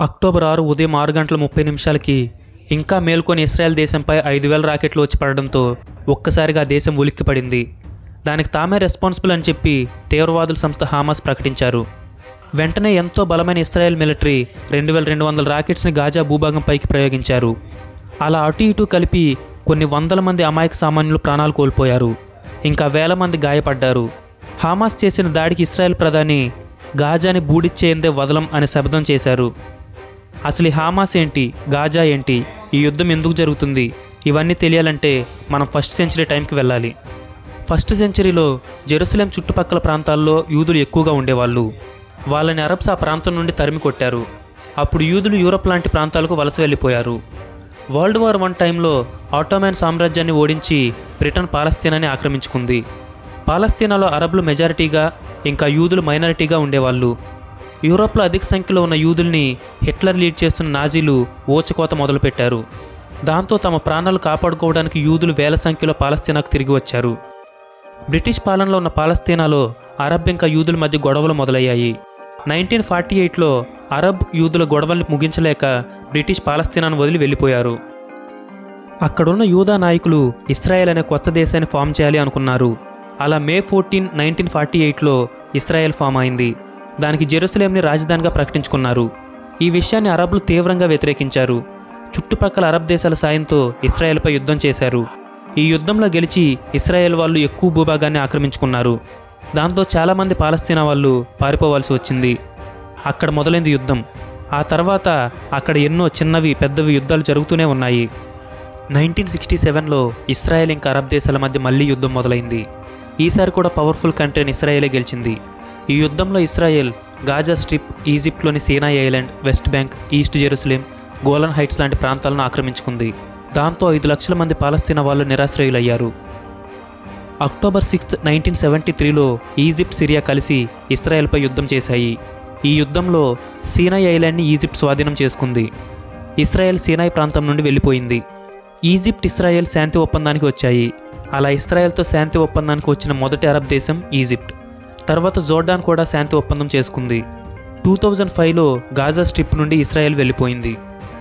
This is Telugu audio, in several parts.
అక్టోబర్ ఆరు ఉదయం ఆరు గంటల ముప్పై నిమిషాలకి ఇంకా మేల్కొని ఇస్రాయెల్ దేశంపై ఐదు వేల రాకెట్లు వచ్చి పడడంతో ఒక్కసారిగా ఆ దేశం ఉలిక్కిపడింది దానికి తామే రెస్పాన్సిబుల్ అని చెప్పి తీవ్రవాదుల సంస్థ హామాస్ ప్రకటించారు వెంటనే ఎంతో బలమైన ఇస్రాయెల్ మిలిటరీ రెండు వేల రెండు వందల రాకెట్స్ని గాజా భూభాగం పైకి ప్రయోగించారు అలా అటు ఇటు కలిపి కొన్ని వందల మంది అమాయక సామాన్యులు ప్రాణాలు కోల్పోయారు ఇంకా వేల మంది గాయపడ్డారు హామాస్ చేసిన దాడికి ఇస్రాయెల్ ప్రధాని గాజాని బూడిచ్చేందే వదలం అనే శబ్దం చేశారు అసలు ఈ హామాస్ ఏంటి గాజా ఏంటి ఈ యుద్ధం ఎందుకు జరుగుతుంది ఇవన్నీ తెలియాలంటే మనం ఫస్ట్ సెంచరీ టైంకి వెళ్ళాలి ఫస్ట్ సెంచరీలో జెరూసలేం చుట్టుపక్కల ప్రాంతాల్లో యూదులు ఎక్కువగా ఉండేవాళ్ళు వాళ్ళని అరబ్స్ ఆ ప్రాంతం నుండి తరిమి కొట్టారు అప్పుడు యూదులు యూరప్ లాంటి ప్రాంతాలకు వలస వెళ్ళిపోయారు వరల్డ్ వార్ వన్ టైంలో ఆటోమాన్ సామ్రాజ్యాన్ని ఓడించి బ్రిటన్ పాలస్తీనాని ఆక్రమించుకుంది పాలస్తీనాలో అరబ్లు మెజారిటీగా ఇంకా యూదులు మైనారిటీగా ఉండేవాళ్ళు యూరోప్లో అధిక సంఖ్యలో ఉన్న యూదుల్ని హిట్లర్ లీడ్ చేస్తున్న నాజీలు ఓచకోత మొదలుపెట్టారు దాంతో తమ ప్రాణాలు కాపాడుకోవడానికి యూదులు వేల సంఖ్యలో పాలస్తీనాకు తిరిగి వచ్చారు బ్రిటిష్ పాలనలో ఉన్న పాలస్తీనాలో అరబ్ ఇంకా యూదుల మధ్య గొడవలు మొదలయ్యాయి నైన్టీన్ ఫార్టీ ఎయిట్లో అరబ్ యూదుల గొడవల్ని ముగించలేక బ్రిటిష్ పాలస్తీనాను వదిలి వెళ్ళిపోయారు అక్కడున్న యూదా నాయకులు ఇస్రాయెల్ అనే కొత్త దేశాన్ని ఫామ్ చేయాలి అనుకున్నారు అలా మే ఫోర్టీన్ నైన్టీన్ ఫార్టీ ఎయిట్లో ఇస్రాయెల్ ఫామ్ అయింది దానికి జెరూసలేంని రాజధానిగా ప్రకటించుకున్నారు ఈ విషయాన్ని అరబ్లు తీవ్రంగా వ్యతిరేకించారు చుట్టుపక్కల అరబ్ దేశాల సాయంతో ఇస్రాయెల్పై యుద్ధం చేశారు ఈ యుద్ధంలో గెలిచి ఇస్రాయెల్ వాళ్ళు ఎక్కువ భూభాగాన్ని ఆక్రమించుకున్నారు దాంతో చాలామంది పాలస్తీనా వాళ్ళు పారిపోవాల్సి వచ్చింది అక్కడ మొదలైంది యుద్ధం ఆ తర్వాత అక్కడ ఎన్నో చిన్నవి పెద్దవి యుద్ధాలు జరుగుతూనే ఉన్నాయి నైన్టీన్ సిక్స్టీ సెవెన్లో ఇస్రాయెల్ ఇంకా అరబ్ దేశాల మధ్య మళ్ళీ యుద్ధం మొదలైంది ఈసారి కూడా పవర్ఫుల్ కంట్రీని ఇస్రాయేలే గెలిచింది ఈ యుద్ధంలో ఇస్రాయెల్ గాజా స్ట్రిప్ ఈజిప్ట్లోని Sinai island west bank east Jerusalem Golan heights లాంటి ప్రాంతాలను ఆక్రమించుకుంది దాంతో ఐదు లక్షల మంది పాలస్తీనా వాళ్ళు నిరాశ్రయులయ్యారు అక్టోబర్ సిక్స్త్ నైన్టీన్ సెవెంటీ త్రీలో ఈజిప్ట్ సిరియా కలిసి ఇస్రాయెల్పై యుద్ధం చేశాయి ఈ యుద్ధంలో సీనాయ్ ఐలాండ్ని ఈజిప్ట్ స్వాధీనం చేసుకుంది ఇస్రాయెల్ సీనాయ్ ప్రాంతం నుండి వెళ్ళిపోయింది ఈజిప్ట్ ఇస్రాయెల్ శాంతి ఒప్పందానికి వచ్చాయి అలా ఇస్రాయెల్తో శాంతి ఒప్పందానికి వచ్చిన మొదటి అరబ్ దేశం ఈజిప్ట్ తర్వాత జోర్డాన్ కూడా శాంతి ఒప్పందం చేసుకుంది టూ థౌజండ్ ఫైవ్లో గాజా స్ట్రిప్ నుండి ఇస్రాయెల్ వెళ్ళిపోయింది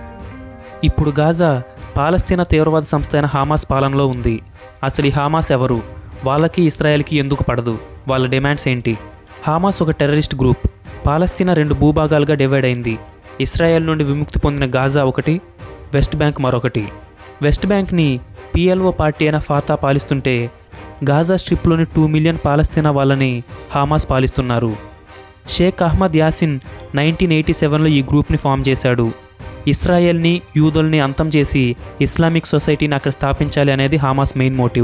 ఇప్పుడు గాజా పాలస్తీనా తీవ్రవాద సంస్థ అయిన హామాస్ పాలనలో ఉంది అసలు ఈ హామాస్ ఎవరు వాళ్ళకి ఇస్రాయెల్కి ఎందుకు పడదు వాళ్ళ డిమాండ్స్ ఏంటి హామాస్ ఒక టెర్రరిస్ట్ గ్రూప్ పాలస్తీనా రెండు భూభాగాలుగా డివైడ్ అయింది ఇస్రాయెల్ నుండి విముక్తి పొందిన గాజా ఒకటి వెస్ట్ బ్యాంక్ మరొకటి వెస్ట్ బ్యాంక్ని పిఎల్ఓ పార్టీ అయిన ఫాతా పాలిస్తుంటే గాజా స్ట్రిప్లోని టూ మిలియన్ పాలస్తీనా వాళ్ళని హామాస్ పాలిస్తున్నారు Sheikh Ahmed Yassin nineteen eighty సెవెన్లో ఈ గ్రూప్ని ఫామ్ చేశాడు ఇస్రాయెల్ని యూదుల్ని అంతం చేసి ఇస్లామిక్ సొసైటీని అక్కడ స్థాపించాలి అనేది హామాస్ మెయిన్ మోటివ్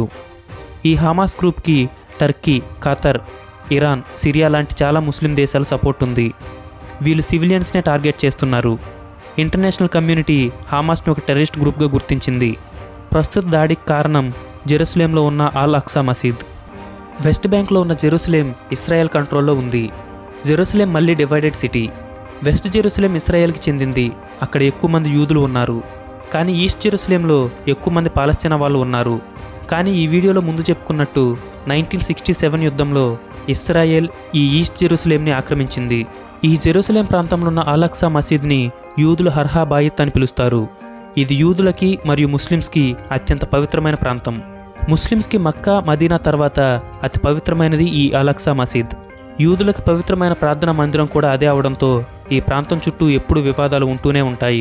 ఈ హామాస్ గ్రూప్కి టర్కీ ఖతర్ ఇరాన్ సిరియా లాంటి చాలా ముస్లిం దేశాల సపోర్ట్ ఉంది వీళ్ళు సివిలియన్స్నే టార్గెట్ చేస్తున్నారు ఇంటర్నేషనల్ కమ్యూనిటీ హామాస్ని ఒక టెర్రరిస్ట్ గ్రూప్గా గుర్తించింది ప్రస్తుత దాడికి కారణం జెరూసలేంలో ఉన్న ఆల్ అక్సా మసీద్ వెస్ట్ బ్యాంక్లో ఉన్న జెరూసలేం ఇస్రాయెల్ కంట్రోల్లో ఉంది జెరూసలేం మళ్ళీ డివైడెడ్ సిటీ వెస్ట్ జెరూసలేం ఇస్రాయెల్కి చెందింది అక్కడ ఎక్కువ మంది యూదులు ఉన్నారు కానీ ఈస్ట్ జెరూసలేంలో ఎక్కువ మంది పాలస్తీనా వాళ్ళు ఉన్నారు కానీ ఈ వీడియోలో ముందు చెప్పుకున్నట్టు నైన్టీన్ సిక్స్టీ సెవెన్ యుద్ధంలో ఇస్రాయెల్ ఈ ఈస్ట్ జెరూసలేంని ఆక్రమించింది ఈ జెరూసలేం ప్రాంతంలో ఉన్న అలక్సా మసీద్ని యూదులు హర్హా బాయిత్ అని పిలుస్తారు ఇది యూదులకి మరియు ముస్లిమ్స్కి అత్యంత పవిత్రమైన ప్రాంతం ముస్లిమ్స్కి మక్కా మదీనా తర్వాత అతి పవిత్రమైనది ఈ అలక్సా మసీద్ యూదులకు పవిత్రమైన ప్రార్థనా మందిరం కూడా అదే అవడంతో ఈ ప్రాంతం చుట్టూ ఎప్పుడు వివాదాలు ఉంటూనే ఉంటాయి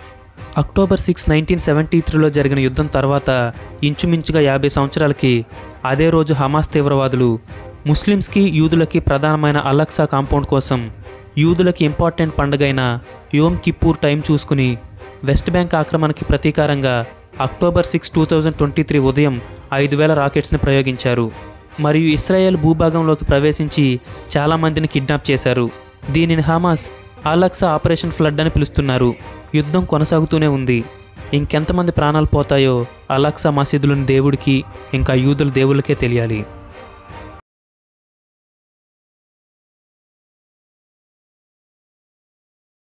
అక్టోబర్ సిక్స్ నైన్టీన్ సెవెంటీ త్రీలో జరిగిన యుద్ధం తర్వాత ఇంచుమించుగా యాభై సంవత్సరాలకి అదే రోజు హమాస్ తీవ్రవాదులు ముస్లిమ్స్కి యూదులకి ప్రధానమైన అలక్సా కాంపౌండ్ కోసం యూదులకి ఇంపార్టెంట్ పండుగైన యోమ్ కిప్పూర్ టైం చూసుకుని వెస్ట్ బ్యాంక్ ఆక్రమణకి ప్రతీకారంగా October six two thousand twenty three ఉదయం ఐదు వేల రాకెట్స్ని ప్రయోగించారు మరియు ఇస్రాయేల్ భూభాగంలోకి ప్రవేశించి చాలామందిని కిడ్నాప్ చేశారు దీనిని హమాస్ అలక్సా ఆపరేషన్ ఫ్లడ్ అని పిలుస్తున్నారు యుద్ధం కొనసాగుతూనే ఉంది ఇంకెంతమంది ప్రాణాలు పోతాయో అలక్సా మసీదులోని దేవుడికి ఇంకా యూదుల దేవుళ్ళకే తెలియాలి